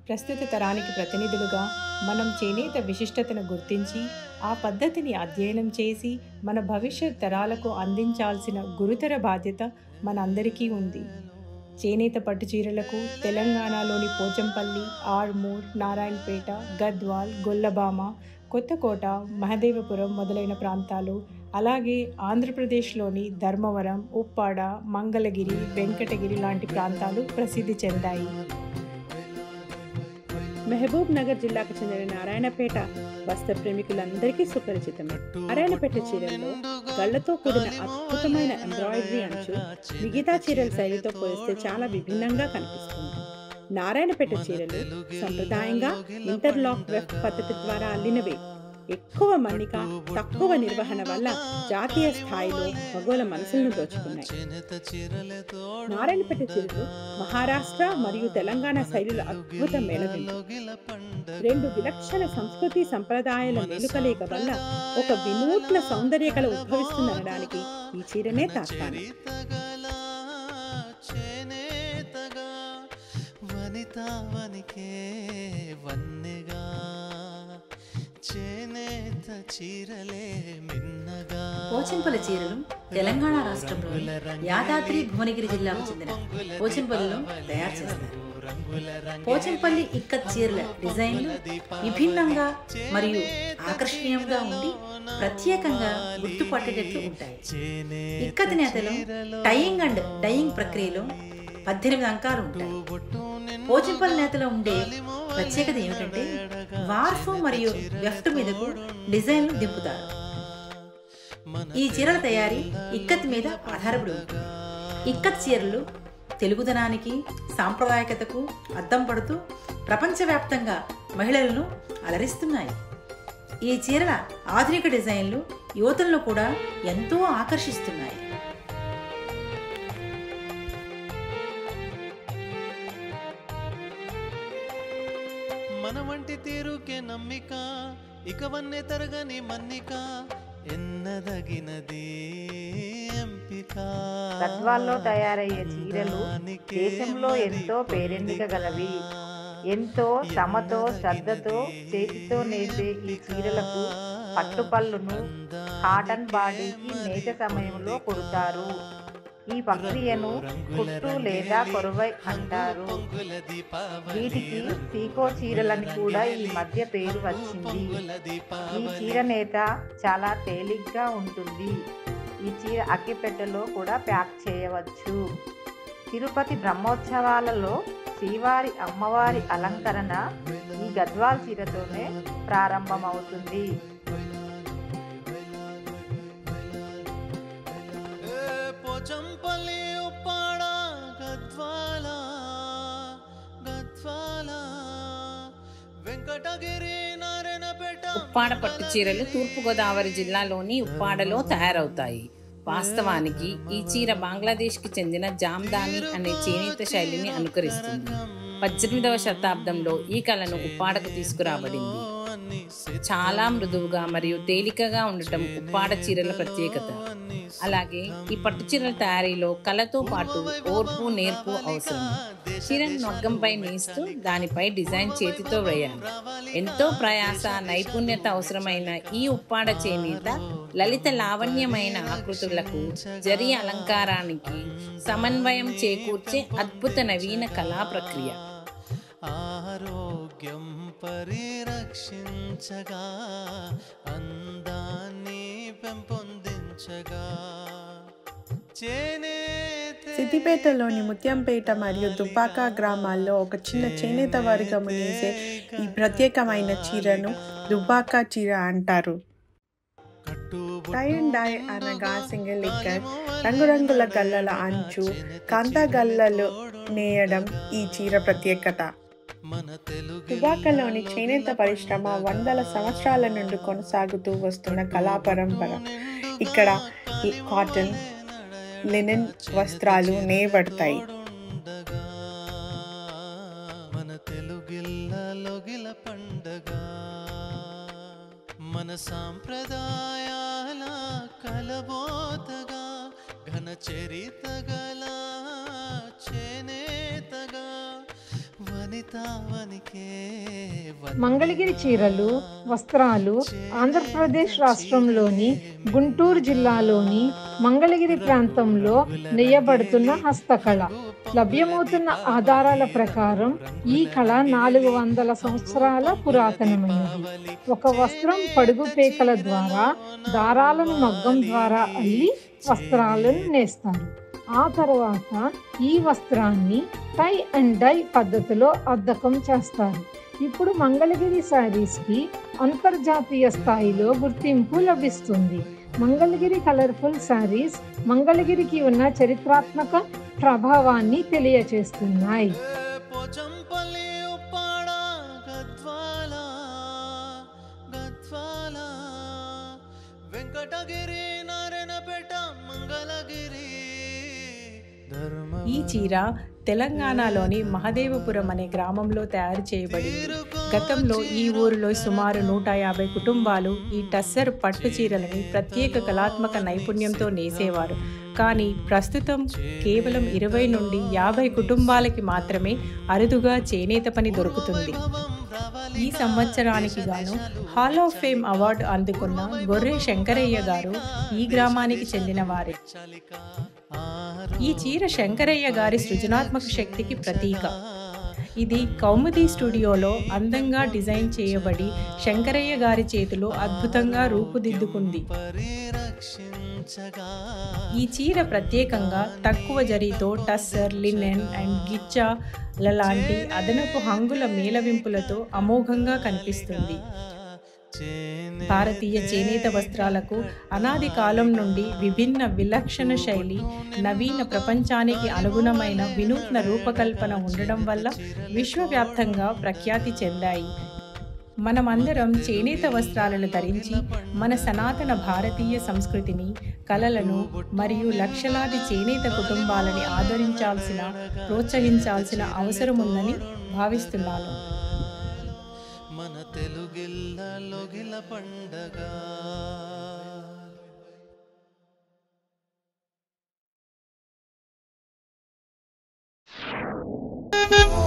ప్రస్తుత తరానికి ప్రతినిధులుగా మనం చేనేత విశిష్టతను గుర్తించి ఆ పద్ధతిని అధ్యయనం చేసి మన భవిష్యత్ తరాలకు అందించాల్సిన గురుతర బాధ్యత మనందరికీ ఉంది చేనేత పట్టు చీరలకు తెలంగాణలోని పోచంపల్లి ఆర్మూర్ నారాయణపేట గద్వాల్ గొల్లబామ కొత్తకోట మహదేవపురం మొదలైన ప్రాంతాలు అలాగే ఆంధ్రప్రదేశ్లోని ధర్మవరం ఉప్పాడ మంగళగిరి వెంకటగిరి లాంటి ప్రాంతాలు ప్రసిద్ధి చెందాయి మహబూబ్ నగర్ జిల్లాకు చెందిన నారాయణపేట వస్త్ర ప్రేమికులందరికీ సుపరిచితమే నారాయణపేట చీరల్లో గళ్లతో కూడిన అద్భుతమైన ఎంబ్రాయిడరీ అంచు మిగతా చీరల శైలితో పోలిస్తే చాలా విభిన్నంగా కనిపిస్తుంది నారాయణపేట చీరలు సంప్రదాయంగా ఇంటర్లాక్ వెఫ్ట్ పద్ధతి ద్వారా అల్లినవే ఎక్కువ మన్నిక తక్కువ నిర్వహణ వల్ల జాతీయ స్థాయిలో మగోల మనసులను దోచుకున్నాయి నారాయణపేట చీరలు మహారాష్ట్ర మరియు తెలంగాణ శైలుల అద్భుత మేళవింపు రెండు విలక్షణ సంస్కృతి సంప్రదాయాల మేలుకలేక వల్ల ఒక వినూత్న సౌందర్య కళ ఉద్భవిస్తుందనడానికి ఈ చీరనే తాత్కాలం వనితావనికే వన్నెగా చేనేత చీరలే మిన్నగా పోచంపల్లి చీరలు తెలంగాణ రాష్ట్రంలోని యాదాద్రి భువనగిరి జిల్లాకు చెందిన పోచంపల్లిలో తయారు చేస్తారు పోచంపల్లి ఇక్కత్ చీరల డిజైన్లు విభిన్నంగా మరియు ఆకర్షణీయంగా ఉండి ప్రత్యేకంగా గుర్తుపట్టేటట్లు ఉంటాయి ఇక్కత్ నేతలో టైయింగ్ అండ్ డైయింగ్ ప్రక్రియలో పద్దెనిమిది అంకాలు ఉంటాయి పోచంపల్లి నేతలో ఉండే ప్రత్యేకత ఏమిటంటే వార్ఫ్ మరియు వెఫ్ట్ మీదకు డిజైన్లు దింపుతారు ఈ చీరల తయారీ ఇక్కత్ మీద ఆధారపడి ఉంటుంది ఇక్కత్ చీరలు తెలుగుదనానికి సాంప్రదాయకతకు అద్దం పడుతూ ప్రపంచవ్యాప్తంగా మహిళలను అలరిస్తున్నాయి ఈ చీరల ఆధునిక డిజైన్లు యువతలను కూడా ఎంతో ఆకర్షిస్తున్నాయి మన వంటి తీరుకే నమ్మిక ఇక వన్నె తరగని మన్నిక ఎన్నదగినది ఎంపిక గద్వాల్లో తయారయ్యే చీరలు దేశంలో ఎంతో పేరెన్నికగలవి ఎంతో శ్రమతో శ్రద్ధతో చేతితో నేసే ఈ చీరలకు పట్టుపళ్ళును కాటన్ బాడీకి నేత సమయంలో కుడతారు ఈ ప్రక్రియను కుట్టు లేదా కొరవై అంటారు వీటికి పీకో చీరలని కూడా ఈ మధ్య పేరు వచ్చింది ఈ చీర నేత చాలా తేలిగ్గా ఉంటుంది ఈ చీర అగ్గిపెట్టెలో కూడా ప్యాక్ చేయవచ్చు తిరుపతి బ్రహ్మోత్సవాలలో శ్రీవారి అమ్మవారి అలంకరణ ఈ గద్వాల్ చీరతోనే ప్రారంభమవుతుంది ఏ పోచంపల్లి ఉప్పాడ గద్వాల గద్వాల వెంకటగిరి నారాయణపేట ఉప్పాడ పట్టు చీరలు తూర్పుగోదావరి జిల్లాలోని ఉప్పాడలో తయారవుతాయి వాస్తవానికి ఈ చీర బంగ్లాదేశ్కి చెందిన జామ్దాని అనే చేనేత శైలిని అనుకరిస్తుంది పద్దెనిమిదవ శతాబ్దంలో ఈ కళను ఉప్పాడకు తీసుకురాబడింది చాలా మృదువుగా మరియు తేలికగా ఉండటం ఉప్పాడ చీరల ప్రత్యేకత అలాగే ఈ పట్టు చీరల తయారీలో కళతో పాటు ఓర్పు నేర్పు అవసరం చీరను నొగ్గంపై నేస్తూ దానిపై డిజైన్ చేతితో వేయాలి ఎంతో ప్రయాస నైపుణ్యత అవసరమైన ఈ ఉప్పాడ చేనేత లలిత లావణ్యమైన ఆకృతులకు జరి అలంకారానికి సమన్వయం చేకూర్చే అద్భుత నవీన కళా ప్రక్రియ ఆరోగ్యం పరిరక్షించగా అందాన్ని పెంపొందించగా చేనేత సిద్దిపేటలోని ముత్యంపేట మరియు దుబ్బాక గ్రామాల్లో ఒక చిన్న చేనేత వర్గము నేసే ఈ ప్రత్యేకమైన చీరను దుబ్బాక చీర అంటారు టై అండ్ డై అనగా సింగిల్ ఇక్కర్ రంగురంగుల గల్లల అంచు కాంత గల్లలు నేయడం ఈ చీర ప్రత్యేకత దుబాకలోని చేనేత పరిశ్రమ వందల సంవత్సరాల నుండి కొనసాగుతూ వస్తున్న కళా పరంపర ఇక్కడ ఈ కాటన్ లినెన్ వస్త్రాలు నేయబడతాయి మన తెలుగిల్లలోగిల పండగ మన సాంప్రదాయాల కలబోతగా ఘన చరిత గల చేనేతగా వన వనితావనికే మంగళగిరి చీరలు వస్త్రాలు ఆంధ్రప్రదేశ్ రాష్ట్రంలోని గుంటూరు జిల్లాలోని మంగళగిరి ప్రాంతంలో నెయ్యబడుతున్న హస్తకళ లభ్యమవుతున్న ఆధారాల ప్రకారం ఈ కళ నాలుగు వందల సంవత్సరాల పురాతనమైనది ఒక వస్త్రం పడుగు పేకల ద్వారా దారాలను మగ్గం ద్వారా అల్లి వస్త్రాలను నేస్తారు ఆ తర్వాత ఈ వస్త్రాన్ని టై అండ్ డై పద్ధతిలో అద్దకం చేస్తారు ఇప్పుడు మంగళగిరి శారీస్కి అంతర్జాతీయ స్థాయిలో గుర్తింపు లభిస్తుంది మంగళగిరి కలర్ఫుల్ శారీస్ మంగళగిరికి ఉన్న చరిత్రాత్మక ప్రభావాన్ని తెలియచేస్తున్నాయి పోచంపల్లి ఉప్పాడ గద్వాల గద్వాల వెంకటగిరి నారాయణపేట మంగళగిరి ధర్మ ఈ చీర తెలంగాణలోని మహదేవపురం అనే గ్రామంలో తయారు చేయబడింది గతంలో ఈ ఊరిలో సుమారు నూట యాభై కుటుంబాలు ఈ టస్సర్ పట్టు చీరలని ప్రత్యేక కళాత్మక నైపుణ్యంతో నేసేవారు కానీ ప్రస్తుతం కేవలం ఇరవై నుండి యాభై కుటుంబాలకి మాత్రమే అరుదుగా చేనేత పని దొరుకుతుంది ఈ సంవత్సరానికి గాను హాల్ ఆఫ్ ఫేమ్ అవార్డు అందుకున్న గొర్రె శంకరయ్య గారు ఈ గ్రామానికి చెందిన వారే ఈ చీర శంకరయ్య గారి సృజనాత్మక శక్తికి ప్రతీక ఇది కౌముది స్టూడియోలో అందంగా డిజైన్ చేయబడి శంకరయ్య గారి చేతిలో అద్భుతంగా రూపుదిద్దుకుంది పరిరక్షించగా ఈ చీర ప్రత్యేకంగా తక్కువ జరీతో టస్సర్ లినెన్ అండ్ గిచ్చా లాంటి అదనపు హంగుల మేళవింపులతో అమోఘంగా కనిపిస్తుంది భారతీయ చేనేత వస్త్రాలకు అనాది కాలం నుండి విభిన్న విలక్షణ శైలి నవీన ప్రపంచానికి అనుగుణమైన వినూత్న రూపకల్పన ఉండడం వల్ల విశ్వవ్యాప్తంగా ప్రఖ్యాతి చెందాయి మనమందరం చేనేత వస్త్రాలను ధరించి మన సనాతన భారతీయ సంస్కృతిని కళలను మరియు లక్షలాది చేనేత కుటుంబాలని ఆదరించాల్సిన ప్రోత్సహించాల్సిన అవసరం ఉందని భావిస్తున్నాను మన తెలుగిల్ల లొగిల పండగ Thank you.